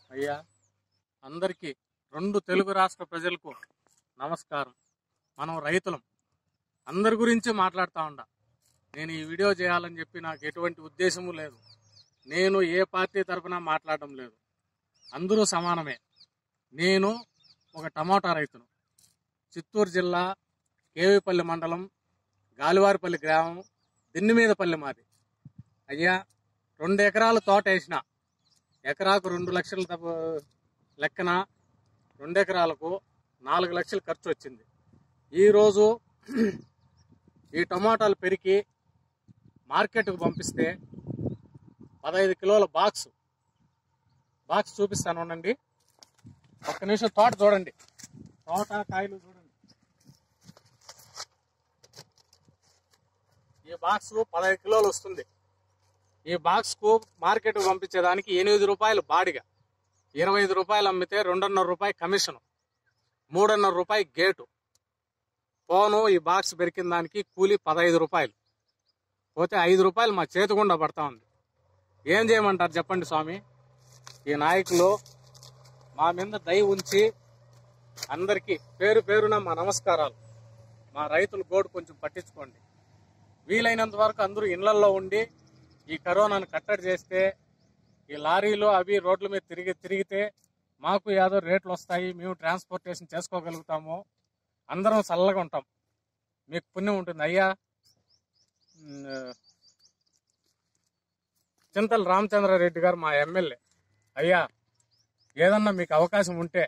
అయ్యా అందరికీ రెండు తెలుగు రాష్ట్ర ప్రజలకు నమస్కారం మనం రైతులం అందరి గురించి మాట్లాడుతూ ఉండా నేను ఈ వీడియో చేయాలని చెప్పి నాకు ఎటువంటి ఉద్దేశము లేదు నేను ఏ పార్టీ తరపున మాట్లాడడం లేదు అందరూ సమానమే నేను ఒక టమాటా రైతును చిత్తూరు జిల్లా కేవీపల్లి మండలం గాలివారిపల్లి గ్రామం దిన్నిమీదపల్లి మాది అయ్యా రెండు ఎకరాల తోట వేసిన ఎకరాకు రెండు లక్షల తప్ప- లెక్కన రెండు ఎకరాలకు నాలుగు లక్షలు ఖర్చు వచ్చింది ఈరోజు ఈ టమాటాలు పెరిగి మార్కెట్కు పంపిస్తే పదహైదు కిలోల బాక్స్ బాక్స్ చూపిస్తాను ఉండండి ఒక్క నిమిషం తోట చూడండి తోట కాయలు చూడండి ఈ బాక్స్ పదహైదు కిలోలు వస్తుంది ఈ బాక్స్ కు మార్కెట్ పంపించేదానికి ఎనిమిది రూపాయలు బాడిగ ఇరవై ఐదు రూపాయలు అమ్మితే రెండున్నర రూపాయి కమిషన్ మూడున్నర రూపాయి గేటు పోను ఈ బాక్స్ పెరికిన దానికి కూలి పదహైదు రూపాయలు పోతే ఐదు రూపాయలు మా చేతి గుండా పడతా ఉంది ఏం చేయమంటారు చెప్పండి స్వామి ఈ నాయకులు మా మీద దయ ఉంచి అందరికీ పేరు పేరున మా నమస్కారాలు మా రైతుల గోడు కొంచెం పట్టించుకోండి వీలైనంత వరకు అందరూ ఇళ్లలో ఉండి ఈ కరోనాను కట్టడి చేస్తే ఈ లారీలు అవి రోడ్ల మీద తిరిగి తిరిగితే మాకు ఏదో రేట్లు వస్తాయి మేము ట్రాన్స్పోర్టేషన్ చేసుకోగలుగుతాము అందరం చల్లగా ఉంటాం మీకు పుణ్యం ఉంటుంది అయ్యా ఉమ్, చింతల రామచంద్రారెడ్డి గారు మా ఎమ్మెల్యే అయ్యా ఏదన్నా మీకు అవకాశం ఉంటే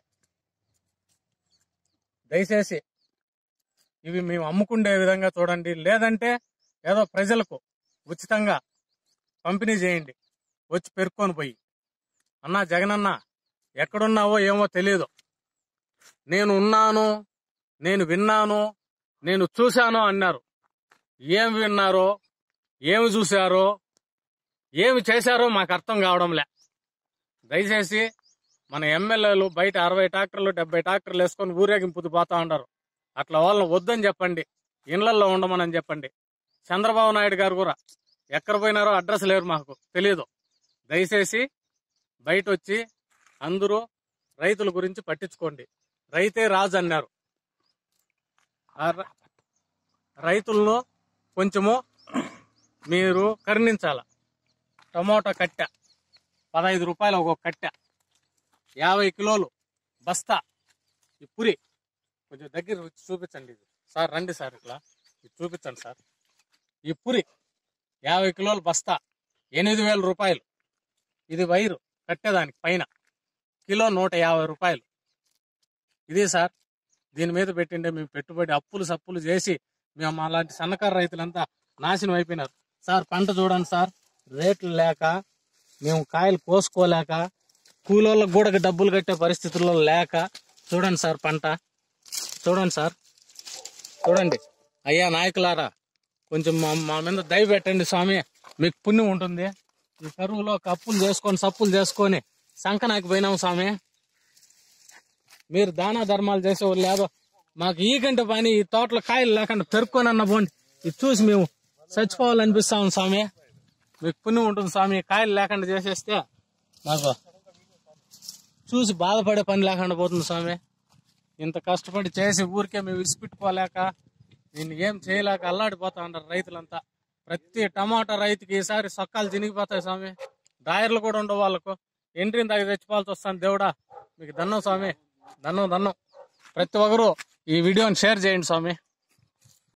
దయచేసి ఇవి మేము అమ్ముకుండే విధంగా చూడండి లేదంటే ఏదో ప్రజలకు ఉచితంగా పంపిణీ చేయండి వచ్చి పెరుక్కొని పోయి అన్నా జగనన్న ఎక్కడున్నావో ఏమో తెలియదు నేను ఉన్నాను నేను విన్నాను నేను చూశాను అన్నారు ఏం విన్నారో ఏమి చూశారో ఏమి చేశారో మాకు అర్థం కావడంలే దయచేసి మన ఎమ్మెల్యేలు బయట అరవై ట్రాక్టర్లు డెబ్బై ట్రాక్టర్లు వేసుకొని ఊరేగింపుతూ పోతా ఉంటారు అట్లా వాళ్ళని వద్దని చెప్పండి ఇళ్లల్లో ఉండమని చెప్పండి చంద్రబాబు నాయుడు గారు కూడా ఎక్కడ పోయినారో అడ్రస్ లేరు మాకు తెలియదు దయచేసి బయట వచ్చి అందరూ రైతుల గురించి పట్టించుకోండి రైతే రాజు అన్నారు ఆ ర- రైతులను కొంచెము మీరు కరుణించాల టమోటా కట్టె పదహైదు రూపాయలు ఒక్కొక్క కట్టె యాభై కిలోలు బస్తా ఈ పురి కొంచెం దగ్గర వచ్చి చూపించండి ఇది సార్ రండి సార్ ఇట్లా ఇది చూపించండి సార్ ఈ పురి యాభై కిలోల బస్తా ఎనిమిది వేల రూపాయలు ఇది వైరు కట్టేదానికి పైన కిలో నూట యాభై రూపాయలు ఇది సార్ దీని మీద పెట్టిండే మేము పెట్టుబడి అప్పులు సప్పులు చేసి మేము అలాంటి సన్నకారు రైతులంతా నాశనం అయిపోయినారు సార్ పంట చూడండి సార్ రేట్లు లేక మేము కాయలు కోసుకోలేక కూలోళ్ళకి కూడా డబ్బులు కట్టే పరిస్థితుల్లో లేక చూడండి సార్ పంట చూడండి సార్ చూడండి అయ్యా నాయకులారా కొంచెం మా మా మీద దయ పెట్టండి స్వామి మీకు పుణ్యం ఉంటుంది ఈ కరువులో కప్పులు చేసుకొని సప్పులు చేసుకొని సంకనాకి పోయినాం స్వామి మీరు దాన ధర్మాలు చేసేవాళ్ళు లేదో మాకు ఈ గంట పని ఈ తోటలో కాయలు లేకుండా పెరుక్కొని అన్న పోండి ఇది చూసి మేము చచ్చిపోవాలనిపిస్తాం స్వామి మీకు పుణ్యం ఉంటుంది స్వామి కాయలు లేకుండా చేసేస్తే మాకు చూసి బాధపడే పని లేకుండా పోతుంది స్వామి ఇంత కష్టపడి చేసి ఊరికే మేము విసిపెట్టుకోలేక దీన్ని ఏం చేయలేక అల్లాడిపోతా ఉంటారు రైతులంతా ప్రతి టమాటా రైతుకి ఈసారి సొక్కాలు చినిగిపోతాయి స్వామి డాయర్లు కూడా ఉండవు వాళ్ళకు ఎంట్రీని తాగి తెచ్చుకోవాల్సి వస్తాను దేవుడా మీకు దన్నం స్వామి దన్నం దన్నం ప్రతి ఒక్కరూ ఈ వీడియోని షేర్ చేయండి స్వామి